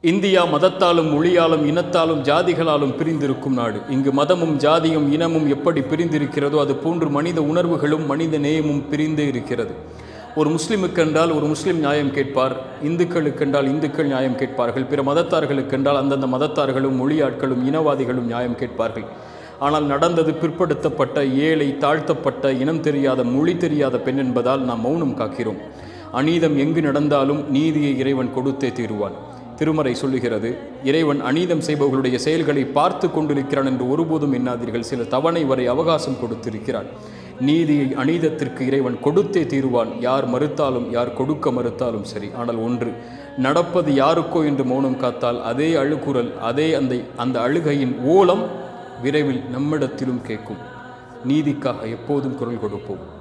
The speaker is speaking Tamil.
இந்தியா மதத்தாலும் மொழியாலும் இனத்தாலும் ஜாதிகளாலும் பிரிந்திருக்கும் நாடு இங்கு மதமும் ஜாதியும் இனமும் எப்படி பிரிந்திருக்கிறதோ அது போன்று மனித உணர்வுகளும் மனித நேயமும் பிரிந்தே இருக்கிறது ஒரு முஸ்லிமுக்கு என்றால் ஒரு முஸ்லிம் நியாயம் கேட்பார் இந்துக்களுக்கு என்றால் இந்துக்கள் நியாயம் கேட்பார்கள் பிற மதத்தார்களுக்கு என்றால் அந்தந்த மதத்தார்களும் மொழியாட்களும் இனவாதிகளும் நியாயம் கேட்பார்கள் ஆனால் நடந்தது பிற்படுத்தப்பட்ட ஏழை தாழ்த்தப்பட்ட இனம் தெரியாத மொழி தெரியாத பெண் என்பதால் நாம் மௌனம் காக்கிறோம் அநீதம் எங்கு நடந்தாலும் நீதியை இறைவன் கொடுத்தே தீருவான் திருமறை சொல்லுகிறது இறைவன் அநீதம் செய்பவர்களுடைய செயல்களை பார்த்து கொண்டிருக்கிறான் என்று ஒருபோதும் எண்ணாதீர்கள் சில தவணை வரை அவகாசம் கொடுத்திருக்கிறான் நீதியை அநீதத்திற்கு இறைவன் கொடுத்தே தீருவான் யார் மறுத்தாலும் யார் கொடுக்க மறுத்தாலும் சரி ஆனால் ஒன்று நடப்பது யாருக்கோ என்று மௌனம் காத்தால் அதே அழுகுரல் அதே அந்த அந்த அழுகையின் ஓலம் விரைவில் நம்மிடத்திலும் கேட்கும் நீதிக்காக எப்போதும் குரல் கொடுப்போம்